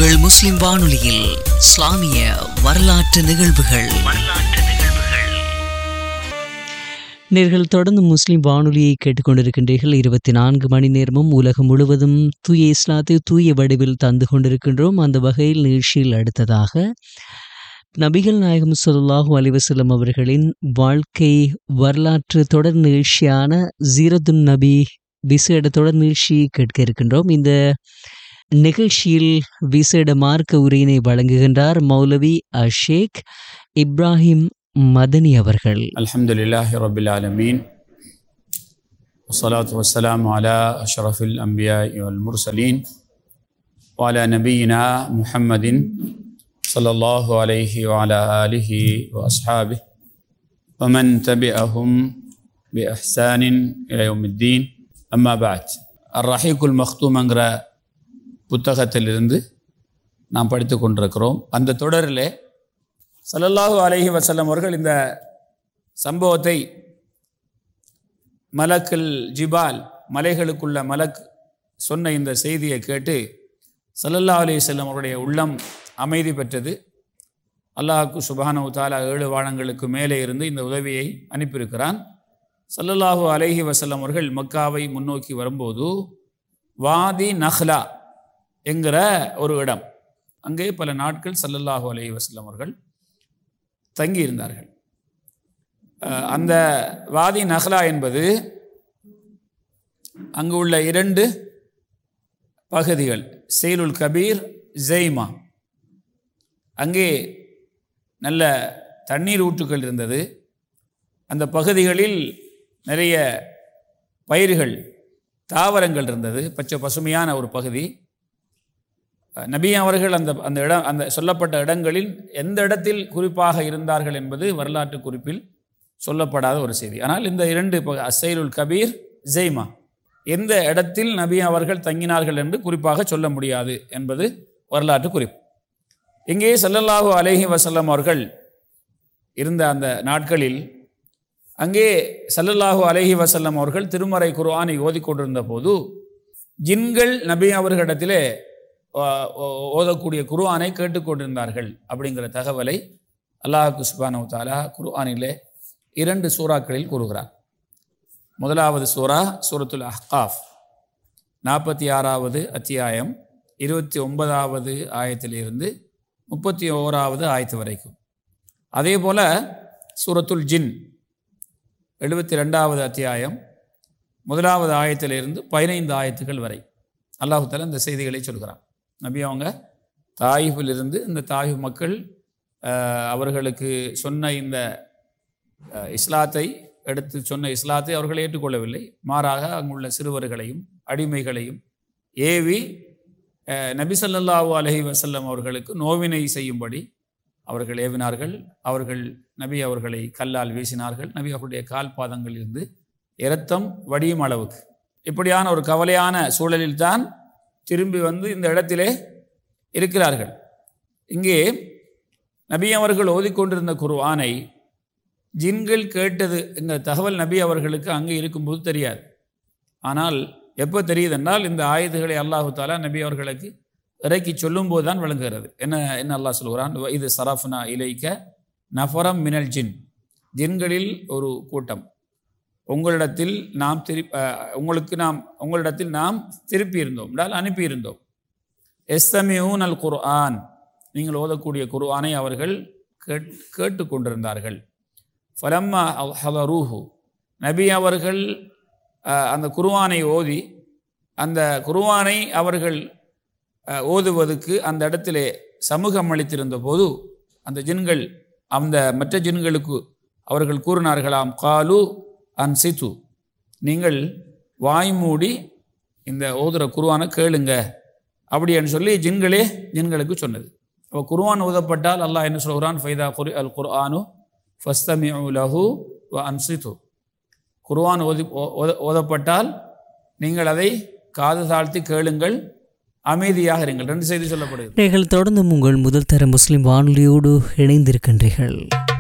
உங்கள் முஸ்லிம் வானொலியில் இஸ்லாமிய வரலாற்று நிகழ்வுகள் நேர்கள் தொடர்ந்து முஸ்லிம் வானொலியை கேட்டுக்கொண்டிருக்கின்றீர்கள் இருபத்தி நான்கு மணி நேரமும் உலகம் முழுவதும் தூய இஸ்லாத்தை தூய வடிவில் தந்து கொண்டிருக்கின்றோம் அந்த வகையில் நிகழ்ச்சியில் அடுத்ததாக நபிகள் நாயகம் ஸல்லல்லாஹு அலைஹி வஸல்லம் அவர்களின் வாழ்க்கை வரலாற்று தொடர் நிகழ்ச்சியான ஜீரத்துன் நபி விசேட தொடர் நிகழ்ச்சி கேட்க இருக்கின்றோம் இந்த நிகழ்ச்சியில் விசேட மார்க்க உரையினை வழங்குகின்றார் மௌலவி அஷேக் இப்ராஹிம் மதனி அவர்கள் الحمد لله رب العالمين والصلاة والسلام على أشرف الأنبياء والمرسلين وعلى نبينا محمد صلى الله عليه وعلى آله وأصحابه ومن تبعهم بإحسان إلى يوم الدين أما بعد الرحيق المختوم என்கிற புத்தகத்திலிருந்து நாம் படித்து கொண்டிருக்கிறோம் அந்த தொடரிலே ஸல்லல்லாஹு அலைஹி வஸல்லம் அவர்கள் இந்த சம்பவத்தை மலக்குல் ஜிபால் மலைகளுக்குள்ள மலக் சொன்ன இந்த செய்தியை கேட்டு ஸல்லல்லாஹு அலைஹி வஸல்லம் அவருடைய உள்ளம் அமைதி பெற்றது அல்லாஹ்க்கு சுபானு தாலா ஏழு வானங்களுக்கு மேலே இருந்து இந்த உதவியை அனுப்பியிருக்கிறான் ஸல்லல்லாஹு அலைஹி வஸல்லம் அவர்கள் மக்காவை முன்னோக்கி வரும்போது வாதி நஹ்லா என்கிற ஒரு இடம் அங்கே பல நாட்கள் ஸல்லல்லாஹு அலைஹி வஸல்லம் அவர்கள் தங்கி இருந்தார்கள் அஹ் அந்த வாதி நஹ்லா என்பது அங்கு உள்ள இரண்டு பகுதிகள் செயலுல் கபீர் ஜெய்மா அங்கே நல்ல தண்ணீர் ஊற்றுக்கள் இருந்தது அந்த பகுதிகளில் நிறைய பயிர்கள் தாவரங்கள் இருந்தது பச்சை பசுமையான ஒரு பகுதி நபி அவர்கள் அந்த அந்த இடம் அந்த சொல்லப்பட்ட இடங்களில் எந்த இடத்தில் குறிப்பாக இருந்தார்கள் என்பது வரலாற்று குறிப்பில் சொல்லப்படாத ஒரு செய்தி ஆனால் இந்த இரண்டு பக- அசைலுல் கபீர் ஜெய்மா எந்த இடத்தில் நபி அவர்கள் தங்கினார்கள் என்று குறிப்பாக சொல்ல முடியாது என்பது வரலாற்று குறிப்பு இங்கே ஸல்லல்லாஹு அலைஹி வஸல்லம் அவர்கள் இருந்த அந்த நாட்களில் அங்கே ஸல்லல்லாஹு அலைஹி வஸல்லம் அவர்கள் திருமறை குர்ஆனை ஓதிக்கொண்டிருந்த போது ஜின்கள் நபி அவர்களிடத்திலே ஆ- ஓ- ஓதக்கூடிய குர்ஆனை கேட்டுக்கொண்டிருந்தார்கள் அப்படிங்கிற தகவலை அல்லாஹ் சுபானு தாலா குர்ஆனிலே இரண்டு சூறாக்களில் கூறுகிறார் முதலாவது சூரா சூரத்துல் அஹ்காஃப் நாற்பத்தி ஆறாவது அத்தியாயம் இருபத்தி ஒன்பதாவது ஆயத்திலிருந்து முப்பத்தி ஓராவது ஆயத்து வரைக்கும் அதே போல் சூரத்துல் ஜின் எழுபத்தி ரெண்டாவது அத்தியாயம் முதலாவது ஆயத்திலிருந்து பதினைந்து ஆயத்துகள் வரை அல்லாஹு தஆலா இந்த செய்திகளை சொல்கிறான் நபி அவங்க தாயிஃபிலிருந்து இந்த தாயிஃப் மக்கள் அஹ், அவர்களுக்கு சொன்ன இந்த அஹ், இஸ்லாத்தை எடுத்து சொன்ன இஸ்லாத்தை அவர்கள் ஏற்றுக்கொள்ளவில்லை மாறாக அங்குள்ள சிறுவர்களையும் அடிமைகளையும் ஏவி அஹ், நபி ஸல்லல்லாஹு அலைஹி வஸல்லம் அவர்களுக்கு நோவினை செய்யும்படி அவர்கள் ஏவினார்கள் அவர்கள் நபி அவர்களை கல்லால் வீசினார்கள் நபி அவர்களுடைய கால் பாதங்களிலிருந்து இரத்தம் வடியும் அளவுக்கு இப்படியான ஒரு கவலையான சூழலில்தான் திரும்பி வந்து இந்த இடத்திலே இருக்கிறார்கள் இங்கே நபி அவர்கள் ஓதிக்கொண்டிருந்த குர்ஆனை ஜின்கள் கேட்டது இந்த தகவல் நபி அவர்களுக்கு அங்கே இருக்கும்போது தெரியாது ஆனால் எப்போ தெரியுதென்றால் இந்த ஆயுதங்களை அல்லாஹு தாலா நபி அவர்களுக்கு இறக்கி சொல்லும்போது தான் விளங்குகிறது என்ன என்ன அல்லாஹ் சொல்கிறான் இது சரஃப்னா இலைக்க நஃபரம் மினல் ஜின் ஜின்களில் ஒரு கூட்டம் உங்களிடத்தில் நாம் திரு அஹ், உங்களுக்கு நாம் உங்களிடத்தில் நாம் திருப்பி இருந்தோம் என்றால் அனுப்பியிருந்தோம் எஸ்தமியூன் அல் குர்ஆன் நீங்கள் ஓதக்கூடிய குர்ஆனை அவர்கள் கேட் கேட்டு கொண்டிருந்தார்கள் ஃபலம்மா ஹலரூஹு நபி அவர்கள் அஹ், அந்த குர்ஆனை ஓதி அந்த குர்ஆனை அவர்கள் அஹ், ஓதுவதற்கு அந்த இடத்திலே சமூகம் அளித்திருந்த போது அந்த ஜின்கள் அந்த மற்ற ஜின்களுக்கு அவர்கள் கூறினார்களாம் காலு அன்சித்து நீங்கள் வாய் மூடி இந்த ஓதுற குருவானை கேளுங்க அப்படின்னு சொல்லி ஜின்களே ஜின்களுக்கு சொன்னது அப்போ குர்ஆன் ஓதப்பட்டால் அல்லாஹ் என்ன சொல்கிறான் ஃபைதா குரி அல் குர்ஆனு ஃபஸ்தமிஉ லஹு வ அன்சித்து குர்ஆன் ஓதி ஓ- ஓத- ஓதப்பட்டால் நீங்கள் அதை காது தாழ்த்தி கேளுங்கள் அமைதியாக இருங்கள் ரெண்டு செய்தி சொல்லப்படுகிறது நீங்கள் தொடர்ந்து உங்கள் முதல் தர முஸ்லிம் வானொலியோடு இணைந்திருக்கின்றீர்கள்